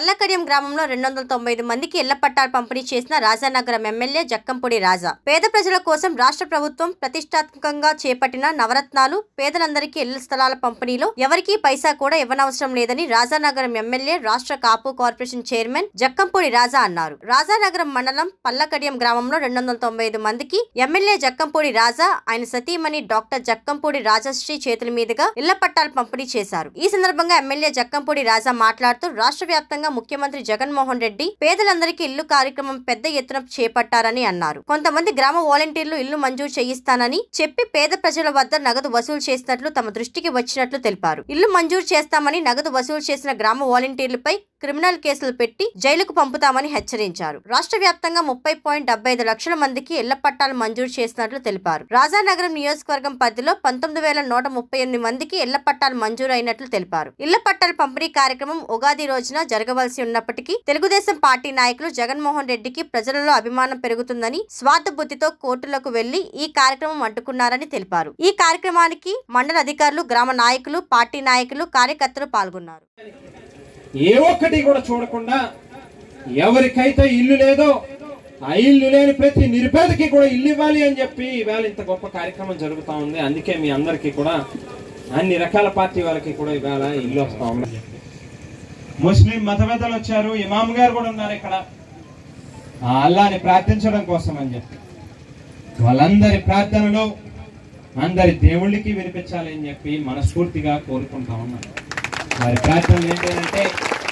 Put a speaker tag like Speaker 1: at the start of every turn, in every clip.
Speaker 1: పల్లకడియం గ్రామంలో రెండు వందల తొంభై ఐదు మందికి ఇళ్ల పట్టాలు పంపిణీ చేసిన రాజానగరం ఎమ్మెల్యే జక్కంపూడి రాజా పేద ప్రజల కోసం రాష్ట్ర ప్రభుత్వం ప్రతిష్టాత్మకంగా చేపట్టిన నవరత్నాలు పేదలందరికీ ఇళ్ల స్థలాల పంపిణీలో ఎవరికీ పైసా కూడా ఇవ్వనవసరం లేదని రాజానగరం ఎమ్మెల్యే రాష్ట్ర కాపు కార్పొరేషన్ చైర్మన్ జక్కంపూడి రాజా అన్నారు రాజానగరం మండలం పల్లకడియం గ్రామంలో రెండు వందల తొంభై ఐదు మందికి ఎమ్మెల్యే జక్కంపూడి రాజా ఆయన సతీమణి డాక్టర్ జక్కంపూడి రాజశ్రీ చేతుల మీదుగా ఇళ్ల పట్టాలు పంపిణీ చేశారు ఈ సందర్భంగా ఎమ్మెల్యే జక్కంపూడి రాజా మాట్లాడుతూ రాష్ట్ర వ్యాప్తంగా ముఖ్యమంత్రి జగన్మోహన్ రెడ్డి పేదలందరికీ ఇల్లు కార్యక్రమం పెద్ద ఎత్తున చేపట్టారని అన్నారు కొంతమంది గ్రామ వాలంటీర్లు ఇల్లు మంజూరు చేయిస్తానని చెప్పి పేద ప్రజల వద్ద నగదు వసూలు చేసినట్లు తమ దృష్టికి వచ్చినట్లు తెలిపారు ఇల్లు మంజూరు చేస్తామని నగదు వసూలు చేసిన గ్రామ వాలంటీర్లపై క్రిమినల్ కేసులు పెట్టి జైలుకు పంపుతామని హెచ్చరించారు రాష్ట్ర వ్యాప్తంగా ముప్పై పాయింట్ డెబ్బై ఐదు లక్షల మందికి ఇళ్ల పట్టాలు మంజూరు చేసినట్లు తెలిపారు రాజానగరం నియోజకవర్గం పరిధిలో పంతొమ్మిది వేల నూట ముప్పై ఎనిమిది మందికి ఇళ్ల పట్టాలు మంజూరు అయినట్లు తెలిపారు ఇళ్ల పట్టాల పంపిణీ కార్యక్రమం ఉగాది రోజున జరగవలసి ఉన్నప్పటికీ తెలుగుదేశం పార్టీ నాయకులు జగన్మోహన్ రెడ్డికి ప్రజలలో అభిమానం పెరుగుతుందని స్వార్థ బుద్ధితో కోర్టులకు వెళ్లి ఈ కార్యక్రమం అడ్డుకున్నారని తెలిపారు ఈ కార్యక్రమానికి మండల అధికారులు గ్రామ నాయకులు పార్టీ నాయకులు కార్యకర్తలు పాల్గొన్నారు
Speaker 2: ఏ ఒక్కటి కూడా చూడకుండా ఎవరికైతే ఇల్లు లేదో ఆ ఇల్లు లేని ప్రతి నిరుపేదకి కూడా ఇల్లు ఇవ్వాలి అని చెప్పి ఈవేళ ఇంత గొప్ప కార్యక్రమం జరుగుతా ఉంది అందుకే మీ అందరికీ కూడా అన్ని రకాల పార్టీ వాళ్ళకి కూడా ఈవేళ ఇల్లు వస్తా ఉంది ముస్లిం మతవేత్తలు వచ్చారు ఇమాం గారు కూడా ఉన్నారు ఇక్కడ ఆ అల్లాని ప్రార్థించడం కోసం అని చెప్పి వాళ్ళందరి ప్రార్థనలు అందరి దేవుళ్ళకి వినిపించాలి అని చెప్పి మనస్ఫూర్తిగా కోరుకుంటా ఉన్నాను వారి ప్రార్థనలు ఏంటంటే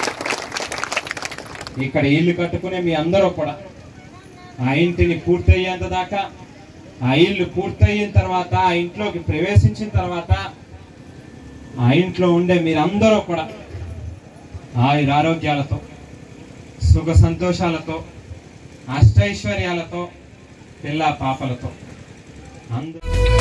Speaker 2: ఇక్కడ ఇల్లు కట్టుకునే మీ అందరూ కూడా ఆ ఇంటిని పూర్తయ్యేంత దాకా ఆ ఇల్లు పూర్తయిన తర్వాత ఆ ఇంట్లోకి ప్రవేశించిన తర్వాత ఆ ఇంట్లో ఉండే మీరందరూ కూడా ఆయుర ఆరోగ్యాలతో సుఖ సంతోషాలతో అష్టైశ్వర్యాలతో పిల్ల పాపలతో అందరూ